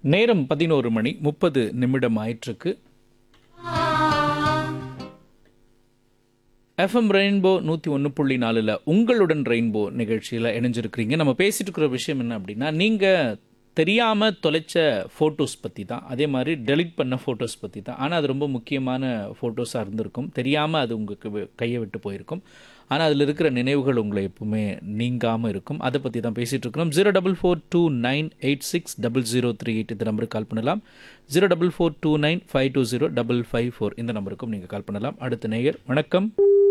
நேரம் பதினோரு மணி முப்பது நிமிடம் ஆயிற்றுக்கு எஃப்எம் ரெயின்போ நூற்றி ஒன்று புள்ளி நாலில் உங்களுடன் ரெயின்போ நிகழ்ச்சியில் இணைஞ்சிருக்கிறீங்க நம்ம பேசிட்டு இருக்கிற விஷயம் என்ன அப்படின்னா நீங்கள் தெரியாமல் தொலைச்ச ஃபோட்டோஸ் பற்றி தான் அதே மாதிரி டெலிட் பண்ண ஃபோட்டோஸ் பற்றி தான் ஆனால் அது ரொம்ப முக்கியமான ஃபோட்டோஸாக இருந்திருக்கும் தெரியாமல் அது உங்களுக்கு வி- கையை விட்டு போயிருக்கும் ஆனால் அதில் இருக்கிற நினைவுகள் உங்களை எப்பவுமே நீங்காமல் இருக்கும் அதை பற்றி தான் பேசிகிட்டு இருக்கிறோம் zero double four two nine eight six double zero three eight இந்த நம்பருக்கு கால் பண்ணலாம் zero double four two nine five two zero double five four இந்த நம்பருக்கும் நீங்கள் கால் பண்ணலாம் அடுத்த நேயர் வணக்கம்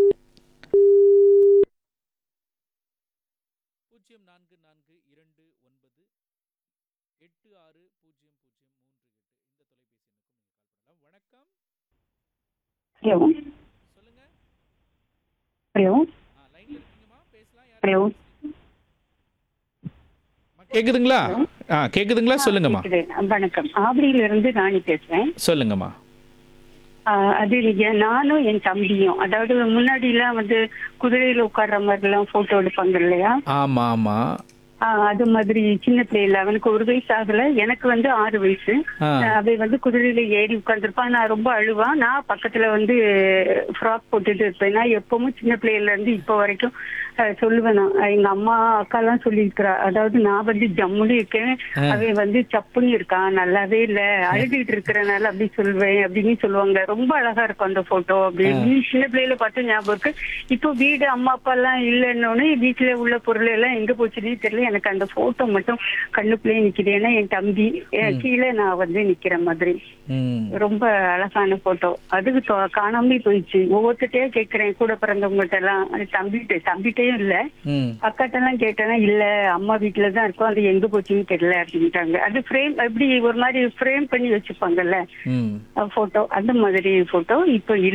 பூஜ்ஜியம் நான்கு நான்கு இரண்டு ஒன்பது எட்டு ஆறு பூஜ்ஜியம் பூஜ்ஜியம் மூன்று எட்டு இந்த தொலைபேசி எண்ணுக்கும் நீங்கள் கால் பண்ணலாம் வணக்கம் ஹலோ சொல்லுங்க ஹலோ ஆ லைன்ல இருக்கீங்கம்மா பேசலாம் யார் ஹலோ கேக்குதுங்களா ஆ கேக்குதுங்களா சொல்லுங்கம்மா கேக்குது. வணக்கம் ஆவடியில இருந்து ராணி பேசுறேன் சொல்லுங்கம்மா ஆஹ் அது எ- நானும் என் தம்பியும் அதாவது முன்னாடி எல்லாம் வந்து குதிரையில உட்கார்ற மாதிரி எல்லாம் போட்டோ எடுப்பாங்க இல்லையா ஆமா ஆமா ஆஹ் அது மாதிரி சின்ன பிள்ளைல அவனுக்கு ஒரு வயசு ஆகல எனக்கு வந்து ஆறு வயசு ஆ ஆஹ் அவன் வந்து குதிரையில ஏறி உட்கார்ந்துருப்பான் நான் ரொம்ப அழுவான் நான் பக்கத்துல வந்து ஃப்ராக் போட்டுட்டு இருப்பேன் நான் எப்பவும் சின்ன பிள்ளையில இருந்து இப்போ வரைக்கும் ஆஹ் சொல்லுவேன் நான் எங்க அம்மா அக்கா எல்லாம் சொல்லியிருக்கிறா அதாவது நான் வந்து ஜம்முன்னு இருக்கேன் அவன் வந்து சப்புன்னு இருக்கான் நல்லாவே இல்ல அழுதுகிட்டு இருக்கிறனால அப்படி சொல்வேன் அப்படின்னு சொல்லுவாங்க ரொம்ப அழகா இருக்கும் அந்த போட்டோ அப்படின்னு சின்ன பிள்ளையில பார்த்து ஞாபகம் இருக்கு இப்போ வீடு அம்மா அப்பா எல்லாம் இல்லைன்னொன்னு வீட்டுல உள்ள பொருள் எல்லாம் எங்க போச்சுன்னே தெரியல எனக்கு அந்த போட்டோ மட்டும் கண்ணுக்குள்ளேயே நிக்குது ஏன்னா என் தம்பி என் கீழே நான் வந்து நிக்கிற மாதிரி ம் ரொம்ப அழகான போட்டோ அதுக்கு தொ- காணாமலே போயிடுச்சு ஒவ்வொருத்தையே கேக்குறேன் கூட பிறந்தவங்ககிட்ட எல்லாம் அது தம்பிகிட்ட தம்பிகிட்டயும் இல்ல ம் அக்காட்ட எல்லாம் கேட்டேன்னா இல்ல அம்மா வீட்டுல தான் இருக்கும் அது எங்க போச்சுன்னு தெரியல அப்படின்ட்டாங்க அது ஃப்ரேம் எப்படி ஒரு மாதிரி ஃப்ரேம் பண்ணி வச்சுப்பாங்கல்ல ம் போட்டோ அந்த மாதிரி போட்டோ இப்போ இல்ல